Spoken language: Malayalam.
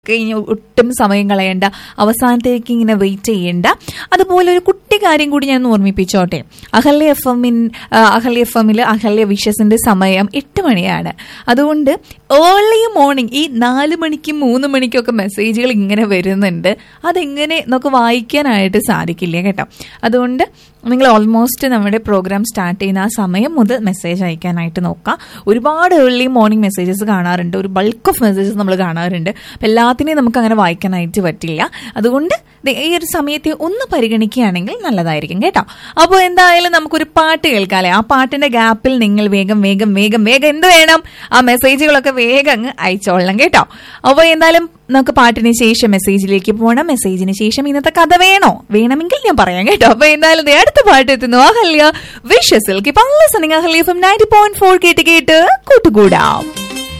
കഴിഞ്ഞ് ഒട്ടും സമയം കളയണ്ട അവസാനത്തേക്ക് ഇങ്ങനെ വെയിറ്റ് ചെയ്യണ്ട അതുപോലെ ഒരു കുട്ടി കാര്യം കൂടി ഞാൻ ഒന്ന് ഓർമ്മിപ്പിച്ചോട്ടെ അഹല്യ എഫ് എമ്മിൻ അഹല്യ എഫ് എമ്മിൽ അഹല്യ വിഷസിന്റെ സമയം എട്ട് മണിയാണ് അതുകൊണ്ട് ഏർലി മോർണിംഗ് ഈ നാല് മണിക്കും മൂന്ന് മണിക്കൊക്കെ മെസ്സേജുകൾ ഇങ്ങനെ വരുന്നുണ്ട് അതെങ്ങനെ നമുക്ക് വായിക്കാനായിട്ട് സാധിക്കില്ല കേട്ടോ അതുകൊണ്ട് നിങ്ങൾ ഓൾമോസ്റ്റ് നമ്മുടെ പ്രോഗ്രാം സ്റ്റാർട്ട് ചെയ്യുന്ന ആ സമയം മുതൽ മെസ്സേജ് അയക്കാനായിട്ട് നോക്കുക ഒരുപാട് ഏർലി മോർണിംഗ് മെസ്സേജസ് കാണാറുണ്ട് ഒരു ബൾക്ക് ഓഫ് മെസ്സേജസ് നമ്മൾ കാണാറുണ്ട് അപ്പം എല്ലാത്തിനെയും നമുക്ക് അങ്ങനെ വായിക്കാനായിട്ട് പറ്റില്ല അതുകൊണ്ട് ദേ ഈ ഒരു സമയത്തെ ഒന്ന് പരിഗണിക്കുകയാണെങ്കിൽ നല്ലതായിരിക്കും കേട്ടോ അപ്പോൾ എന്തായാലും നമുക്കൊരു പാട്ട് കേൾക്കാല്ലേ ആ പാട്ടിന്റെ ഗ്യാപ്പിൽ നിങ്ങൾ വേഗം വേഗം വേഗം വേഗം എന്ത് വേണം ആ മെസ്സേജുകളൊക്കെ വേഗം അങ്ങ് അയച്ചോളണം കേട്ടോ അപ്പോൾ എന്തായാലും നമുക്ക് പാട്ടിന് ശേഷം മെസ്സേജിലേക്ക് പോകണം മെസ്സേജിന് ശേഷം ഇന്നത്തെ കഥ വേണോ വേണമെങ്കിൽ ഞാൻ പറയാം കേട്ടോ അപ്പൊ എന്തായാലും ദേ അടുത്ത പാട്ട് എത്തുന്നു അഹല്യ വിഷസിൽ Ahalya from ninety point four കേട്ട് കേട്ട് കൂട്ടുകൂടാം